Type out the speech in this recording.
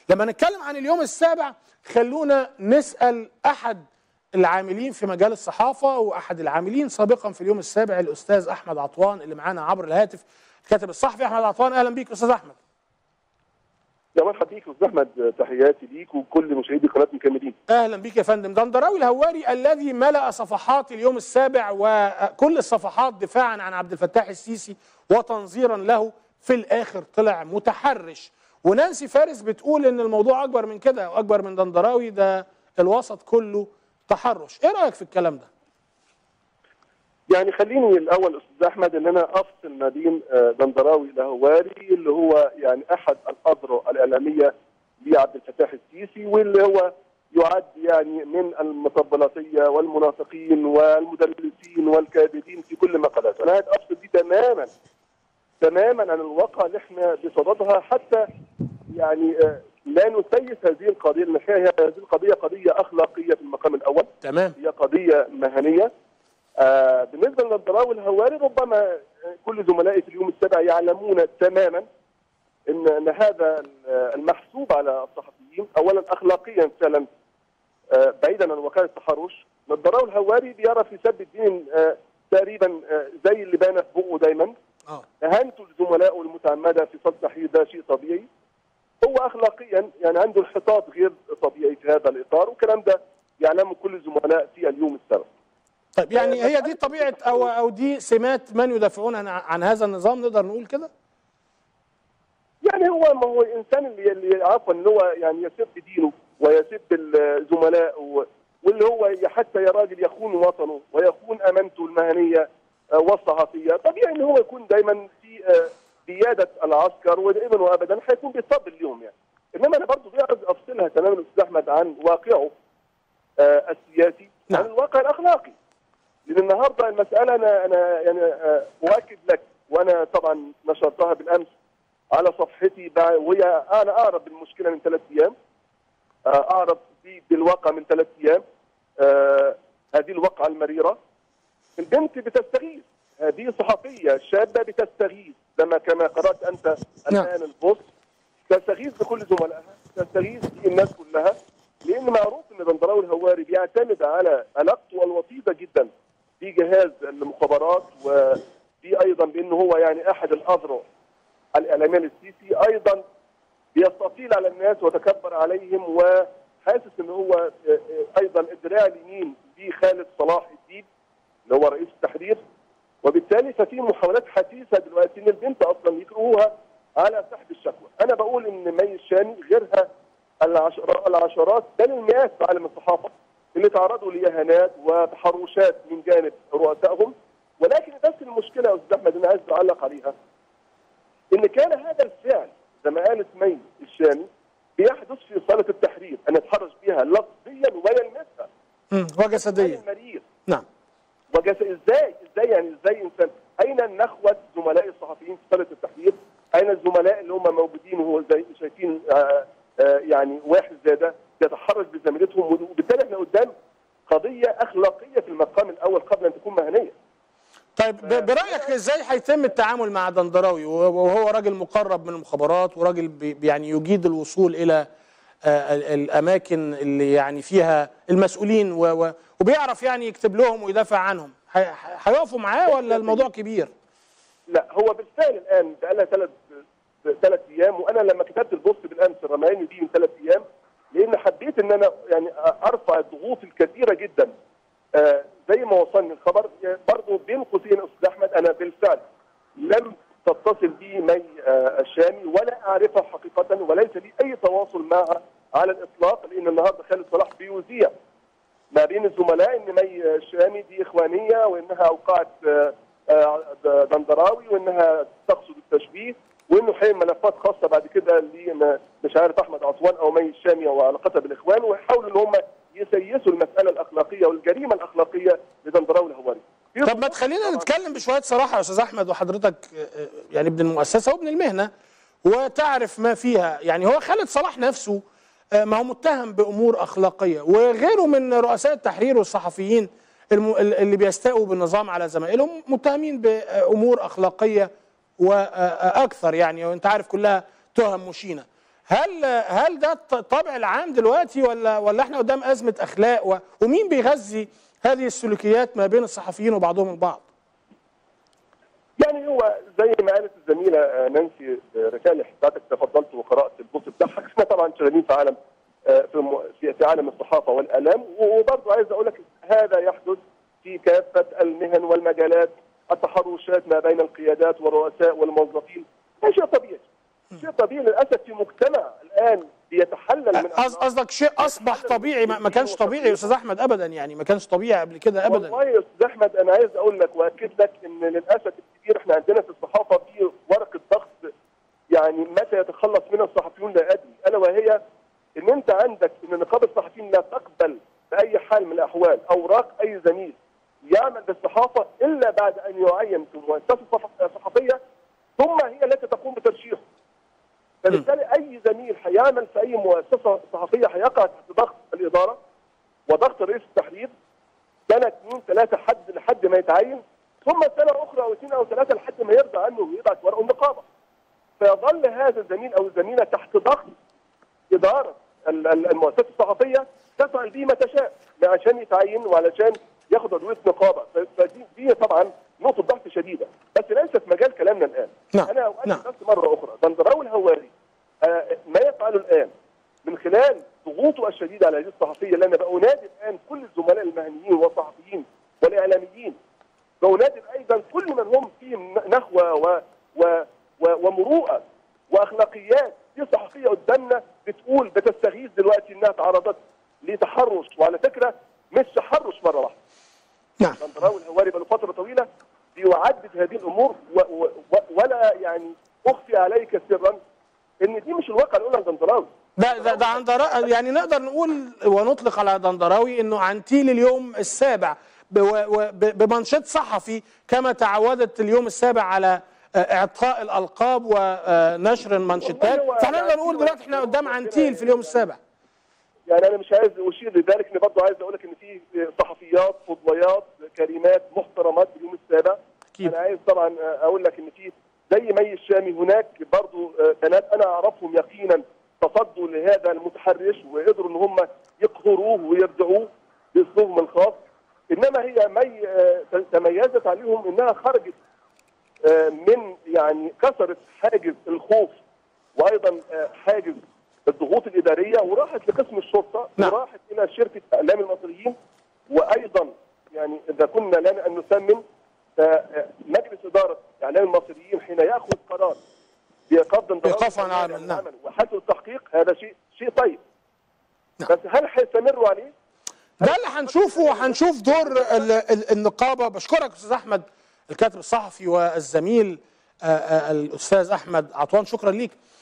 لما نتكلم عن اليوم السابع خلونا نسال احد العاملين في مجال الصحافه واحد العاملين سابقا في اليوم السابع الاستاذ احمد عطوان اللي معانا عبر الهاتف الكاتب الصحفي احمد عطوان اهلا بيك استاذ احمد يا مرحبا بيك استاذ احمد تحياتي ليك وكل مشاهدي قناه مكملين اهلا بيك يا فندم دندراوي الهواري الذي ملا صفحات اليوم السابع وكل الصفحات دفاعا عن عبد الفتاح السيسي وتنظيرا له في الاخر طلع متحرش ونانسي فارس بتقول ان الموضوع اكبر من كده واكبر من دندراوي ده الوسط كله تحرش ايه رايك في الكلام ده يعني خليني الاول استاذ احمد ان انا افصل ما بين دندراوي الهواري اللي هو يعني احد الاذرع الاعلاميه لعبد الفتاح السيسي واللي هو يعد يعني من المطبلاتيه والمنافقين والمدلسين والكاذبين في كل مقالات انا عايز افصل دي تماما تماما عن الواقع اللي احنا بصددها حتى يعني لا نسيس هذه القضيه لان هذه القضيه قضيه اخلاقيه في المقام الاول تمام هي قضيه مهنيه آه بالنسبه للضراوي الهواري ربما كل زملائي في اليوم السابع يعلمون تماما ان ان هذا المحسوب على الصحفيين اولا اخلاقيا فعلا آه بعيدا عن وكاله التحرش الضراوي الهواري بيرى في سب الدين آه تقريبا زي اللي بان في بقه دايما اهانته لزملائه المتعمده في صد تحرير ده شيء طبيعي هو اخلاقيا يعني عنده انحطاط غير طبيعي في هذا الاطار والكلام ده يعلمه كل الزملاء في اليوم السابع طيب يعني هي دي طبيعه او او دي سمات من يدافعون عن, عن هذا النظام نقدر نقول كده؟ يعني هو ما هو الانسان اللي اللي عفوا اللي هو يعني يسب دينه ويسب الزملاء واللي هو حتى يا راجل يخون وطنه ويخون امانته المهنيه والصحفيه طبيعي ان هو يكون دايما في بياده العسكر ودائما وابدا هيكون بيصاب اليوم يعني انما انا برضه عايز افصلها تماما استاذ احمد عن واقعه السياسي نعم. عن الواقع الاخلاقي لان النهارده المساله انا انا يعني اؤكد لك وانا طبعا نشرتها بالامس على صفحتي وهي انا اعرف بالمشكله من ثلاث ايام اعرف بالواقع من ثلاث ايام هذه الوقعه المريره البنت بتستغيث هذه صحفيه شابه بتستغيث لما كما قرات انت الان البوست تستغيث بكل زملائها تستغيث بالناس كلها لان معروف ان دندراوي الهواري بيعتمد على علاقته الوطيده جدا في جهاز المخابرات وفي ايضا بانه هو يعني احد الاذرع الاعلاميه للسيسي ايضا بيستطيل على الناس وتكبر عليهم وحاسس ان هو ايضا الدراع اليمين لخالد صلاح الدين اللي هو رئيس التحرير وبالتالي ففي محاولات حثيثه دلوقتي ان البنت اصلا يكرهوها على سحب الشكوى، انا بقول ان مي الشامي غيرها العشرات العشرات بل المئات في عالم الصحافه اللي تعرضوا لاهانات وتحرشات من جانب رؤسائهم ولكن بس المشكله يا استاذ احمد انا عايز اعلق عليها ان كان هذا الفعل زي ما قالت مي الشامي بيحدث في صاله التحرير ان يتحرش بها لفظيا ويلمسها وجسديا المرير نعم وجس ازاي ازاي يعني ازاي انسان اين النخوه زملاء الصحفيين في صاله التحرير؟ اين الزملاء اللي هم موجودين وهو زي شايفين آآ آآ يعني واحد زي ده يتحرش بزميلتهم وبالتالي احنا قدام قضيه اخلاقيه في المقام الاول قبل ان تكون مهنيه. طيب برايك ازاي هيتم التعامل مع دندراوي وهو راجل مقرب من المخابرات وراجل يعني يجيد الوصول الى الاماكن اللي يعني فيها المسؤولين وبيعرف يعني يكتب لهم ويدافع عنهم هيقفوا معاه ولا الموضوع كبير؟ لا هو بالفعل الان بقى لها ثلاث ثلاث ايام وانا لما كتبت البوست بالامس الرماني دي من ثلاث ايام لان حبيت ان انا يعني ارفع الضغوط الكثيره جدا آه زي ما وصلني الخبر برضه بين قوسين استاذ احمد انا بالفعل لم تتصل بي مي آه الشامي ولا اعرفها حقيقه وليس لي اي تواصل معها على الاطلاق لان النهارده خالد صلاح بيذيع ما بين الزملاء ان مي الشامي دي اخوانيه وانها اوقعت آه دندراوي وانها تقصد التشبيه وانه حي ملفات خاصه بعد كده اللي مش عارف احمد عطوان او مي الشامي وعلاقتها بالاخوان ويحاولوا ان هم يسيسوا المساله الاخلاقيه والجريمه الاخلاقيه لدندراوي الهواري. طب ما تخلينا نتكلم بشويه صراحه يا استاذ احمد وحضرتك يعني ابن المؤسسه وابن المهنه وتعرف ما فيها يعني هو خالد صلاح نفسه ما هو متهم بامور اخلاقيه وغيره من رؤساء التحرير والصحفيين اللي بيستاءوا بالنظام على زمائلهم متهمين بامور اخلاقيه واكثر يعني وانت عارف كلها تهم مشينه هل هل ده الط- الطبع العام دلوقتي ولا ولا احنا قدام ازمه اخلاق و- ومين بيغذي هذه السلوكيات ما بين الصحفيين وبعضهم البعض؟ يعني هو زي ما قالت الزميله آه، نانسي آه، رسالة حضرتك تفضلت وقرات البوست بتاعها احنا طبعا شغالين في عالم آه، في م- في في عالم الصحافه والاعلام وبرضه عايز اقول لك هذا يحدث في كافه المهن والمجالات التحرشات ما بين القيادات والرؤساء والموظفين ده شيء طبيعي شيء طبيعي للاسف في مجتمع الان بيتحلل من قص- قصدك شيء اصبح طبيعي ما ما كانش طبيعي يا استاذ احمد ابدا يعني ما كانش طبيعي قبل كده ابدا والله يا استاذ احمد انا عايز اقول لك واكد لك ان للاسف الكبير احنا عندنا في الصحافه في ورقه ضغط يعني متى يتخلص منها الصحفيون لا ادري الا وهي ان انت عندك ان نقابه الصحفيين لا تقبل باي حال من الاحوال اوراق اي زميل يعمل بالصحافه الا بعد ان يعين في مؤسسه صح- صحفيه ثم هي التي تقوم بترشيحه فبالتالي اي زميل هيعمل في اي مؤسسه صحفيه هيقع تحت ضغط الاداره وضغط رئيس التحرير سنه اثنين ثلاثه حد لحد ما يتعين ثم سنه اخرى او اثنين او ثلاثه لحد ما يرضى عنه ويبعت ورقه النقابه فيظل هذا الزميل او الزميله تحت ضغط اداره ال- ال- المؤسسه الصحفيه تفعل به ما تشاء عشان يتعين وعلشان ياخد عضويه نقابه ف- فدي دي طبعا نقطه ضغط شديده بس ليست مجال كلامنا الان نعم، انا أؤكد نعم. بس مره اخرى دندراوي الهواري آه، ما يفعله الان من خلال ضغوطه الشديده على هذه الصحفيه لان بأنادي الان كل الزملاء المهنيين والصحفيين والاعلاميين بأنادي ايضا كل من هم فيهم نخوه و و و ومروءه واخلاقيات في صحفيه قدامنا بتقول بتستغيث دلوقتي انها تعرضت لتحرش وعلى فكره مش تحرش مره واحده نعم دندراوي الهواري بقاله فتره طويله بيعدد هذه الامور و و و ولا يعني اخفي عليك سرا ان دي مش الواقع الاولى لدندراوي ده ده ده عندرا يعني نقدر نقول ونطلق على دندراوي انه عنتيل اليوم السابع ب- و- و- ب- بمنشط صحفي كما تعودت اليوم السابع على آه، اعطاء الالقاب ونشر المنشطات والله هو فاحنا نقدر يعني نقول دلوقتي احنا قدام عنتيل في اليوم السابع يعني انا مش عايز اشير لذلك ان برضه عايز اقول لك ان في صحفيات فضليات كريمات محترمات في اليوم السابع أكيد. انا عايز طبعا اقول لك ان في زي مي الشامي هناك برضه بنات انا اعرفهم يقينا تصدوا لهذا المتحرش وقدروا ان هم يقهروه ويردعوه باسلوبهم الخاص انما هي مي آه، تميزت عليهم انها خرجت آه، من يعني كسرت حاجز الخوف وايضا آه، حاجز الضغوط الاداريه وراحت لقسم الشرطه نعم. وراحت الى شركه اعلام المصريين وايضا يعني اذا كنا لنا ان نسمن فمجلس اداره اعلام المصريين حين ياخذ قرار بايقاف دندراوي إيقافه عن العمل، عن نعم. العمل وحسب التحقيق هذا شيء شيء طيب نعم. بس هل هيستمروا عليه؟ ده اللي هنشوفه وهنشوف دور ال- ال- النقابه بشكرك استاذ احمد الكاتب الصحفي والزميل آه، آه، الاستاذ احمد عطوان شكرا ليك